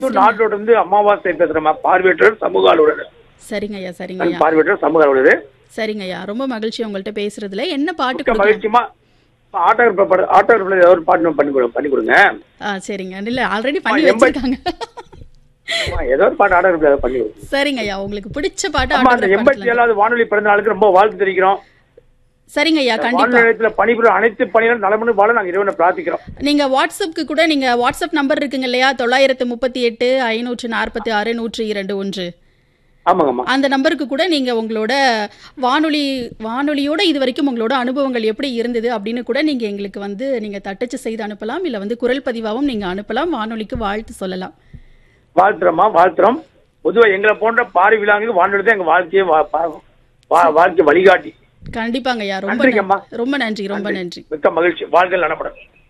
நாட்டோட இருந்து அமாவாசை பேசுறேன் பார்வையற்றோர் சமூக அலுவலர் சரிங்க ஐயா சரிங்க நான் ஐயா பார்வையற்றோர் சமூக அலுவலர் சரிங்க ஐயா ரொம்ப மகிழ்ச்சி உங்கள்ட்ட பேசுறதுல என்ன பாட்டு மிக்க கொடுக்கலாம் மகிழ்ச்சிமா ஆட்டோகிராஃபர் ஆட்டோகிராஃபர் ஏதாவது ஒரு பாட்டு பண்ணி கொடு பண்ணி கொடுங்க ஆ சரிங்க இல்ல ஆல்ரெடி பண்ணி எண்பது- வச்சிருக்காங்க ஆமா, ஏதோ ஒரு பாட்டு ஆட்டோகிராஃபர் ஏதாவது பண்ணி கொடுங்க சரிங்க ஐயா உங்களுக்கு பிடிச்ச பாட்டு ஆமா அந்த autograph எண்பத்தி பண்ணிக்கலாம். ஏழாவது வானொலி பிறந்த நாளுக்கு ரொம்ப வாழ்த்து தெரிவிக்கிறோம் சரிங்க ஐயா வானொலி கண்டிப்பா நிலையத்துல பணிபுரியும் அனைத்து பணிகளும் நலமுன்னு வாழ நாங்க இறைவனை பிரார்த்திக்கிறோம் நீங்க வாட்ஸ்அப்க்கு கூட நீங்க வாட்ஸ்அப் நம்பர் இருக்குங்க இல்லையா தொள்ளாயிரத்து முப்பத்தி எட்டு ஐநூற்று நாற்பத்தி ஆறு நூற்றி இரண்டு ஒன்று ஆமாங்கம்மா அந்த நம்பருக்கு கூட நீங்க உங்களோட வானொலி வானொலியோட இது வரைக்கும் உங்களோட அனுபவங்கள் எப்படி இருந்தது அப்படின்னு கூட நீங்க எங்களுக்கு வந்து நீங்க தட்டச்சு செய்து அனுப்பலாம் இல்ல வந்து குரல் பதிவாகவும் நீங்க அனுப்பலாம் வானொலிக்கு வாழ்த்து சொல்லலாம் வாழ்த்துறோம்மா வாழ்த்துறோம் பொதுவா எங்களை போன்ற பாரி விழாங்களுக்கு வானொலி தான் எங்க வாழ்க்கையை வா- பா- வா- வாழ்க்கை வழிகாட்டி கண்டிப்பாங்க ஐயா ரொம்ப நன்றிங்கம்மா. நன்றி. ரொம்ப நன்றி ரொம்ப நன்றி மிக்க மகிழ்ச்சி வாழ்க்கை நலப்படும்